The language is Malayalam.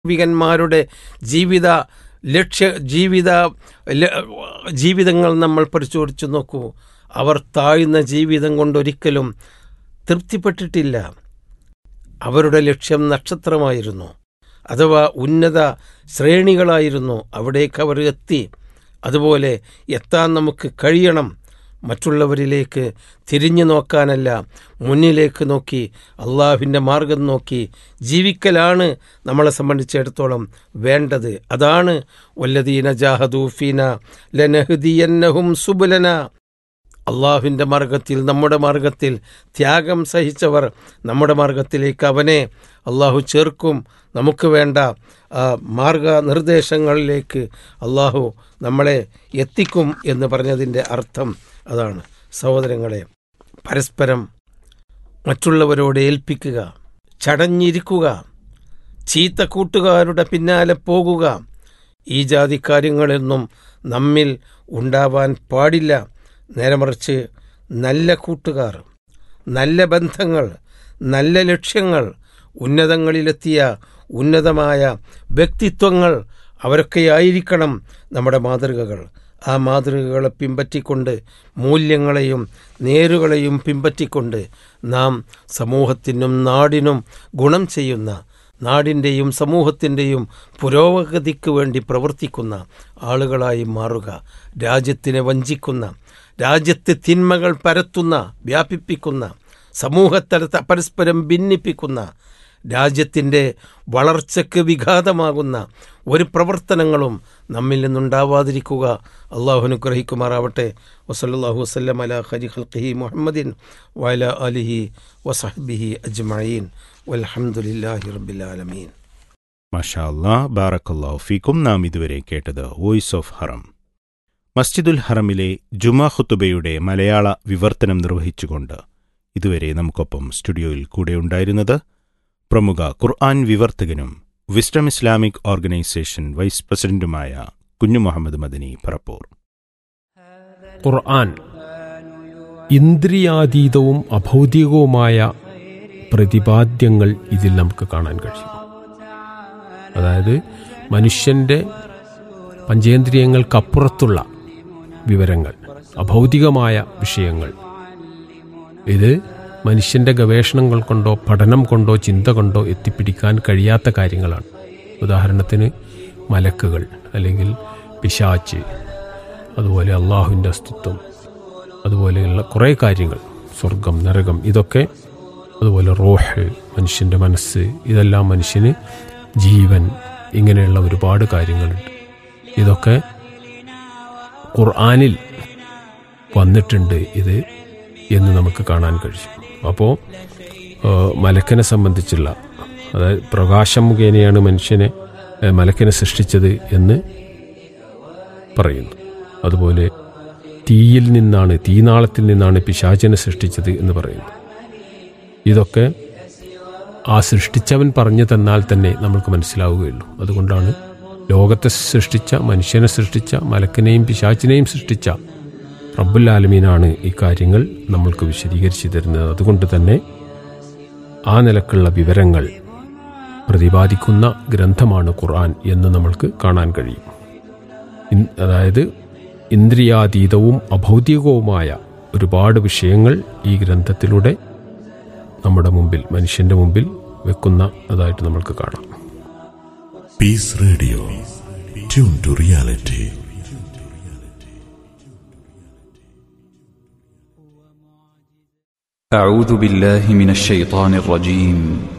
പൂർവികന്മാരുടെ ജീവിത ലക്ഷ്യ ജീവിത ല- ജീവിതങ്ങൾ നമ്മൾ പരിശോധിച്ചു നോക്കൂ അവർ താഴ്ന്ന ജീവിതം കൊണ്ടൊരിക്കലും തൃപ്തിപ്പെട്ടിട്ടില്ല അവരുടെ ലക്ഷ്യം നക്ഷത്രമായിരുന്നു അഥവാ ഉന്നത ശ്രേണികളായിരുന്നു അവിടേക്ക് അവർ എത്തി അതുപോലെ എത്താൻ നമുക്ക് കഴിയണം മറ്റുള്ളവരിലേക്ക് തിരിഞ്ഞു നോക്കാനല്ല മുന്നിലേക്ക് നോക്കി അള്ളാഹുവിൻ്റെ മാർഗം നോക്കി ജീവിക്കലാണ് നമ്മളെ സംബന്ധിച്ചിടത്തോളം വേണ്ടത് അതാണ് വല്ലദീന ജാഹദൂഫീന ലനഹദിയന്നഹും സുബുലന അള്ളാഹുവിൻ്റെ മാർഗത്തിൽ നമ്മുടെ മാർഗത്തിൽ ത്യാഗം സഹിച്ചവർ നമ്മുടെ മാർഗത്തിലേക്ക് അവനെ അള്ളാഹു ചേർക്കും നമുക്ക് വേണ്ട ആ, മാർഗനിർദ്ദേശങ്ങളിലേക്ക് അള്ളാഹു നമ്മളെ എത്തിക്കും എന്ന് പറഞ്ഞതിൻ്റെ അർത്ഥം അതാണ് സഹോദരങ്ങളെ പരസ്പരം മറ്റുള്ളവരോട് ഏൽപ്പിക്കുക ചടഞ്ഞിരിക്കുക ചീത്ത കൂട്ടുകാരുടെ പിന്നാലെ പോകുക ഈ ജാതി കാര്യങ്ങളൊന്നും നമ്മിൽ ഉണ്ടാവാൻ പാടില്ല നേരെ മറിച്ച് നല്ല കൂട്ടുകാർ നല്ല ബന്ധങ്ങൾ നല്ല ലക്ഷ്യങ്ങൾ ഉന്നതങ്ങളിലെത്തിയ ഉന്നതമായ വ്യക്തിത്വങ്ങൾ അവരൊക്കെയായിരിക്കണം നമ്മുടെ മാതൃകകൾ ആ മാതൃകകളെ പിമ്പറ്റിക്കൊണ്ട് മൂല്യങ്ങളെയും നേരുകളെയും പിമ്പറ്റിക്കൊണ്ട് നാം സമൂഹത്തിനും നാടിനും ഗുണം ചെയ്യുന്ന നാടിൻ്റെയും സമൂഹത്തിൻ്റെയും പുരോഗതിക്ക് വേണ്ടി പ്രവർത്തിക്കുന്ന ആളുകളായി മാറുക രാജ്യത്തിനെ വഞ്ചിക്കുന്ന രാജ്യത്തെ തിന്മകൾ പരത്തുന്ന വ്യാപിപ്പിക്കുന്ന സമൂഹത്തെ ത- പരസ്പരം ഭിന്നിപ്പിക്കുന്ന രാജ്യത്തിൻ്റെ വളർച്ചയ്ക്ക് വിഘാതമാകുന്ന ഒരു പ്രവർത്തനങ്ങളും നമ്മിൽ നിന്നുണ്ടാവാതിരിക്കുക അള്ളാഹു അനുഗ്രഹിക്കുമാറാവട്ടെ വസല്ലാഹു വസ്ലം അല ഹരി ഖൽഖി മുഹമ്മദിൻ വല അലിഹി വസഹബിഹി അജ്മഈൻ വൽഹംദുലില്ലാഹി റബ്ബിൽ ആലമീൻ മഷാ അല്ലാ ബാറക്കല്ലാഹു ഫീക്കും നാം ഇതുവരെ കേട്ടത് വോയിസ് ഓഫ് ഹറം മസ്ജിദുൽ ഹറമിലെ ജുമാ ഖുത്തുബയുടെ മലയാള വിവർത്തനം നിർവഹിച്ചുകൊണ്ട് ഇതുവരെ നമുക്കൊപ്പം സ്റ്റുഡിയോയിൽ കൂടെയുണ്ടായിരുന്നത് പ്രമുഖ ഖുർആൻ വിവർത്തകനും വിസ്ഡം ഇസ്ലാമിക് ഓർഗനൈസേഷൻ വൈസ് പ്രസിഡന്റുമായ കുഞ്ഞു മുഹമ്മദ് മദനി പറപ്പൂർ ഖുർആൻ ഇന്ദ്രിയാതീതവും അഭൗതികവുമായ പ്രതിപാദ്യങ്ങൾ ഇതിൽ നമുക്ക് കാണാൻ കഴിയും അതായത് മനുഷ്യൻ്റെ പഞ്ചേന്ദ്രിയങ്ങൾക്കപ്പുറത്തുള്ള വിവരങ്ങൾ അഭൗതികമായ വിഷയങ്ങൾ ഇത് മനുഷ്യൻ്റെ ഗവേഷണങ്ങൾ കൊണ്ടോ പഠനം കൊണ്ടോ ചിന്ത കൊണ്ടോ എത്തിപ്പിടിക്കാൻ കഴിയാത്ത കാര്യങ്ങളാണ് ഉദാഹരണത്തിന് മലക്കുകൾ അല്ലെങ്കിൽ പിശാച്ച് അതുപോലെ അള്ളാഹുവിൻ്റെ അസ്തിത്വം അതുപോലെയുള്ള കുറേ കാര്യങ്ങൾ സ്വർഗം നരകം ഇതൊക്കെ അതുപോലെ റോഹ് മനുഷ്യൻ്റെ മനസ്സ് ഇതെല്ലാം മനുഷ്യന് ജീവൻ ഇങ്ങനെയുള്ള ഒരുപാട് കാര്യങ്ങളുണ്ട് ഇതൊക്കെ ഖുർആാനിൽ വന്നിട്ടുണ്ട് ഇത് എന്ന് നമുക്ക് കാണാൻ കഴിയും അപ്പോൾ മലക്കനെ സംബന്ധിച്ചുള്ള അതായത് പ്രകാശം മുഖേനയാണ് മനുഷ്യനെ ഏഹ്, മലക്കനെ സൃഷ്ടിച്ചത് എന്ന് പറയുന്നു അതുപോലെ തീയിൽ നിന്നാണ് തീനാളത്തിൽ നിന്നാണ് പിശാചനെ സൃഷ്ടിച്ചത് എന്ന് പറയുന്നു ഇതൊക്കെ ആ സൃഷ്ടിച്ചവൻ പറഞ്ഞു തന്നാൽ തന്നെ നമുക്ക് മനസ്സിലാവുകയുള്ളൂ അതുകൊണ്ടാണ് ലോകത്തെ സൃഷ്ടിച്ച മനുഷ്യനെ സൃഷ്ടിച്ച മലക്കിനെയും പിശാച്ചിനെയും സൃഷ്ടിച്ച റബ്ബുൽ ആലമീനാണ് ഈ കാര്യങ്ങൾ നമ്മൾക്ക് വിശദീകരിച്ചു തരുന്നത് അതുകൊണ്ട് തന്നെ ആ നിലക്കുള്ള വിവരങ്ങൾ പ്രതിപാദിക്കുന്ന ഗ്രന്ഥമാണ് ഖുർആൻ എന്ന് നമ്മൾക്ക് കാണാൻ കഴിയും ഇൻ- അതായത് ഇന്ദ്രിയാതീതവും അഭൗതികവുമായ ഒരുപാട് വിഷയങ്ങൾ ഈ ഗ്രന്ഥത്തിലൂടെ നമ്മുടെ മുമ്പിൽ മനുഷ്യന്റെ മുമ്പിൽ വെക്കുന്ന അതായിട്ട് നമ്മൾക്ക് കാണാം Peace Radio. Tune to reality. أعوذ بالله من الشيطان الرجيم